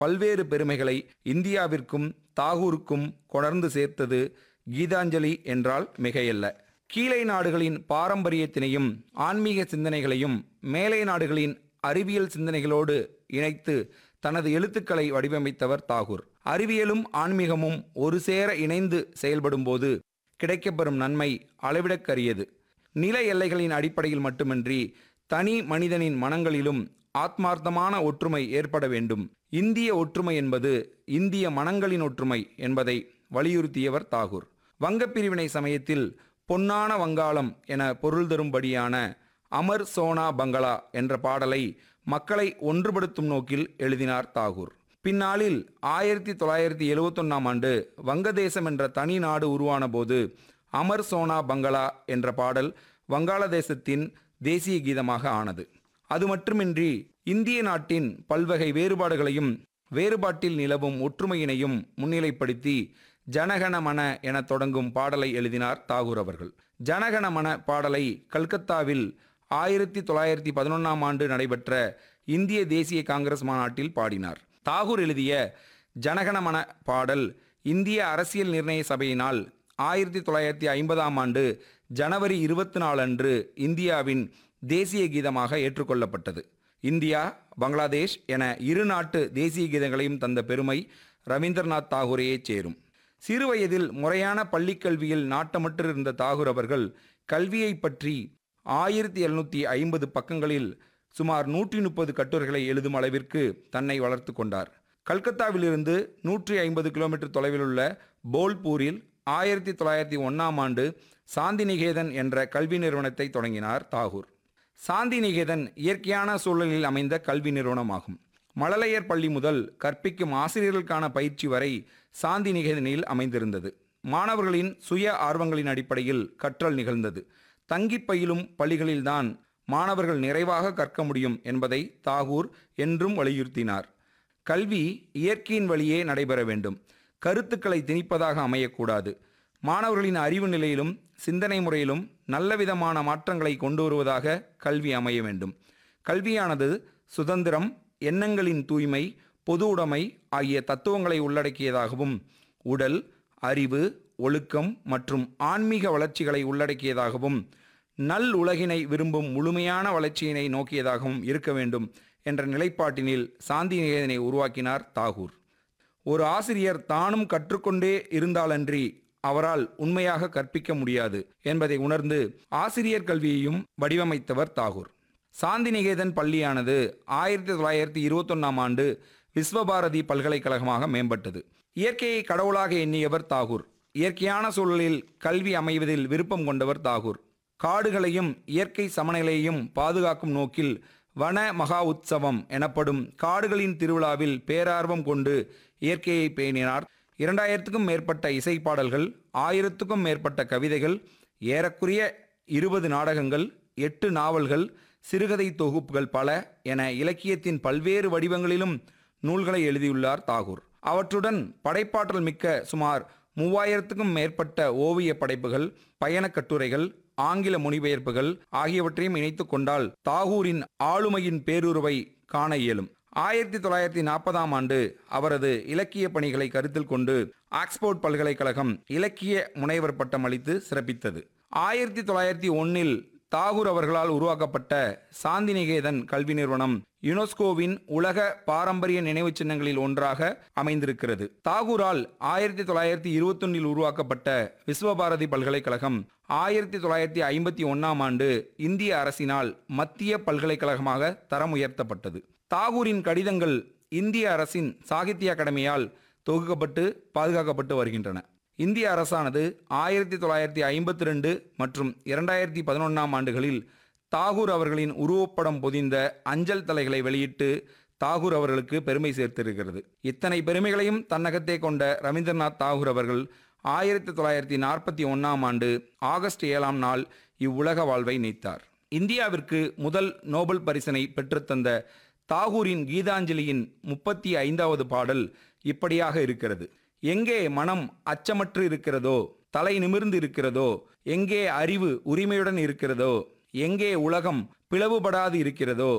பல்வேறு பெருமைகளை இந்தியாவிற்கும் தாகூருக்கும் கொணர்ந்து சேர்த்தது கீதாஞ்சலி என்றால் மிகையல்ல கீழை நாடுகளின் பாரம்பரியத்தினையும் ஆன்மீக சிந்தனைகளையும் மேலை நாடுகளின் அறிவியல் சிந்தனைகளோடு இணைத்து தனது எழுத்துக்களை வடிவமைத்தவர் தாகூர் அறிவியலும் ஆன்மீகமும் ஒரு சேர இணைந்து செயல்படும்போது கிடைக்கப்பெறும் நன்மை அளவிடக்கரியது நில எல்லைகளின் அடிப்படையில் மட்டுமின்றி தனி மனிதனின் மனங்களிலும் ஆத்மார்த்தமான ஒற்றுமை ஏற்பட வேண்டும் இந்திய ஒற்றுமை என்பது இந்திய மனங்களின் ஒற்றுமை என்பதை வலியுறுத்தியவர் தாகூர் வங்கப் பிரிவினை சமயத்தில் பொன்னான வங்காளம் என பொருள் தரும்படியான அமர் சோனா பங்களா என்ற பாடலை மக்களை ஒன்றுபடுத்தும் நோக்கில் எழுதினார் தாகூர் பின்னாளில் ஆயிரத்தி தொள்ளாயிரத்தி எழுவத்தொன்னாம் ஆண்டு வங்கதேசம் என்ற தனி நாடு உருவான போது அமர் சோனா பங்களா என்ற பாடல் வங்காளதேசத்தின் தேசிய கீதமாக ஆனது அது மட்டுமின்றி இந்திய நாட்டின் பல்வகை வேறுபாடுகளையும் வேறுபாட்டில் நிலவும் ஒற்றுமையினையும் முன்னிலைப்படுத்தி ஜனகணமன என தொடங்கும் பாடலை எழுதினார் தாகூர் அவர்கள் ஜனகணமன பாடலை கல்கத்தாவில் ஆயிரத்தி தொள்ளாயிரத்தி பதினொன்றாம் ஆண்டு நடைபெற்ற இந்திய தேசிய காங்கிரஸ் மாநாட்டில் பாடினார் தாகூர் எழுதிய ஜனகணமன பாடல் இந்திய அரசியல் நிர்ணய சபையினால் ஆயிரத்தி தொள்ளாயிரத்தி ஐம்பதாம் ஆண்டு ஜனவரி இருபத்தி நாலு அன்று இந்தியாவின் தேசிய கீதமாக ஏற்றுக்கொள்ளப்பட்டது இந்தியா பங்களாதேஷ் என இரு நாட்டு தேசிய கீதங்களையும் தந்த பெருமை ரவீந்திரநாத் தாகூரையே சேரும் சிறுவயதில் முறையான பள்ளிக்கல்வியில் நாட்டமற்றிருந்த தாகூர் அவர்கள் கல்வியை பற்றி ஆயிரத்தி எழுநூற்றி ஐம்பது பக்கங்களில் சுமார் நூற்றி முப்பது கட்டுரைகளை எழுதும் அளவிற்கு தன்னை வளர்த்து கொண்டார் கல்கத்தாவிலிருந்து நூற்றி ஐம்பது கிலோமீட்டர் தொலைவில் உள்ள போல்பூரில் ஆயிரத்தி தொள்ளாயிரத்தி ஒன்றாம் ஆண்டு சாந்திநிகேதன் என்ற கல்வி நிறுவனத்தை தொடங்கினார் தாகூர் சாந்திநிகேதன் இயற்கையான சூழலில் அமைந்த கல்வி நிறுவனமாகும் மழலையர் பள்ளி முதல் கற்பிக்கும் ஆசிரியர்களுக்கான பயிற்சி வரை சாந்திநிகேதனில் அமைந்திருந்தது மாணவர்களின் சுய ஆர்வங்களின் அடிப்படையில் கற்றல் நிகழ்ந்தது தங்கி பயிலும் பள்ளிகளில்தான் மாணவர்கள் நிறைவாக கற்க முடியும் என்பதை தாகூர் என்றும் வலியுறுத்தினார் கல்வி இயற்கையின் வழியே நடைபெற வேண்டும் கருத்துக்களை திணிப்பதாக அமையக்கூடாது மாணவர்களின் அறிவு நிலையிலும் சிந்தனை முறையிலும் நல்லவிதமான மாற்றங்களை கொண்டு வருவதாக கல்வி அமைய வேண்டும் கல்வியானது சுதந்திரம் எண்ணங்களின் தூய்மை பொது உடைமை ஆகிய தத்துவங்களை உள்ளடக்கியதாகவும் உடல் அறிவு ஒழுக்கம் மற்றும் ஆன்மீக வளர்ச்சிகளை உள்ளடக்கியதாகவும் நல் உலகினை விரும்பும் முழுமையான வளர்ச்சியினை நோக்கியதாகவும் இருக்க வேண்டும் என்ற நிலைப்பாட்டினில் சாந்தி நிகேதனை உருவாக்கினார் தாகூர் ஒரு ஆசிரியர் தானும் கற்றுக்கொண்டே இருந்தாலன்றி அவரால் உண்மையாக கற்பிக்க முடியாது என்பதை உணர்ந்து ஆசிரியர் கல்வியையும் வடிவமைத்தவர் தாகூர் சாந்திநிகேதன் பள்ளியானது ஆயிரத்தி தொள்ளாயிரத்தி இருபத்தொன்னாம் ஆண்டு விஸ்வபாரதி பல்கலைக்கழகமாக மேம்பட்டது இயற்கையை கடவுளாக எண்ணியவர் தாகூர் இயற்கையான சூழலில் கல்வி அமைவதில் விருப்பம் கொண்டவர் தாகூர் காடுகளையும் இயற்கை சமநிலையையும் பாதுகாக்கும் நோக்கில் வன மகா உற்சவம் எனப்படும் காடுகளின் திருவிழாவில் பேரார்வம் கொண்டு இயற்கையை பேணினார் இரண்டாயிரத்துக்கும் மேற்பட்ட இசைப்பாடல்கள் ஆயிரத்துக்கும் மேற்பட்ட கவிதைகள் ஏறக்குறைய இருபது நாடகங்கள் எட்டு நாவல்கள் சிறுகதை தொகுப்புகள் பல என இலக்கியத்தின் பல்வேறு வடிவங்களிலும் நூல்களை எழுதியுள்ளார் தாகூர் அவற்றுடன் படைப்பாற்றல் மிக்க சுமார் மூவாயிரத்துக்கும் மேற்பட்ட ஓவிய படைப்புகள் பயணக் கட்டுரைகள் ஆங்கில மொழிபெயர்ப்புகள் ஆகியவற்றையும் இணைத்துக் கொண்டால் தாகூரின் ஆளுமையின் பேருருவை காண இயலும் ஆயிரத்தி தொள்ளாயிரத்தி நாற்பதாம் ஆண்டு அவரது இலக்கிய பணிகளை கருத்தில் கொண்டு ஆக்ஸ்போர்ட் பல்கலைக்கழகம் இலக்கிய முனைவர் பட்டம் அளித்து சிறப்பித்தது ஆயிரத்தி தொள்ளாயிரத்தி ஒன்னில் தாகூர் அவர்களால் உருவாக்கப்பட்ட சாந்திநிகேதன் கல்வி நிறுவனம் யுனெஸ்கோவின் உலக பாரம்பரிய நினைவுச் சின்னங்களில் ஒன்றாக அமைந்திருக்கிறது தாகூரால் ஆயிரத்தி தொள்ளாயிரத்தி இருபத்தொன்னில் உருவாக்கப்பட்ட விஸ்வபாரதி பல்கலைக்கழகம் ஆயிரத்தி தொள்ளாயிரத்தி ஐம்பத்தி ஒன்னாம் ஆண்டு இந்திய அரசினால் மத்திய பல்கலைக்கழகமாக தரம் உயர்த்தப்பட்டது தாகூரின் கடிதங்கள் இந்திய அரசின் சாகித்ய அகாடமியால் தொகுக்கப்பட்டு பாதுகாக்கப்பட்டு வருகின்றன இந்திய அரசானது ஆயிரத்தி தொள்ளாயிரத்தி ஐம்பத்தி ரெண்டு மற்றும் இரண்டாயிரத்தி பதினொன்றாம் ஆண்டுகளில் தாகூர் அவர்களின் உருவப்படம் பொதிந்த அஞ்சல் தலைகளை வெளியிட்டு தாகூர் அவர்களுக்கு பெருமை சேர்த்திருக்கிறது இத்தனை பெருமைகளையும் தன்னகத்தே கொண்ட ரவீந்திரநாத் தாகூர் அவர்கள் ஆயிரத்தி தொள்ளாயிரத்தி நாற்பத்தி ஒன்றாம் ஆண்டு ஆகஸ்ட் ஏழாம் நாள் இவ்வுலக வாழ்வை நீத்தார் இந்தியாவிற்கு முதல் நோபல் பரிசினை பெற்றுத்தந்த தாகூரின் கீதாஞ்சலியின் முப்பத்தி ஐந்தாவது பாடல் இப்படியாக இருக்கிறது எங்கே மனம் அச்சமற்று இருக்கிறதோ தலை நிமிர்ந்து இருக்கிறதோ எங்கே அறிவு உரிமையுடன் இருக்கிறதோ எங்கே உலகம் பிளவுபடாது இருக்கிறதோ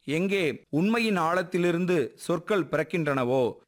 எங்கே உண்மையின் ஆழத்திலிருந்து சொற்கள் பிறக்கின்றனவோ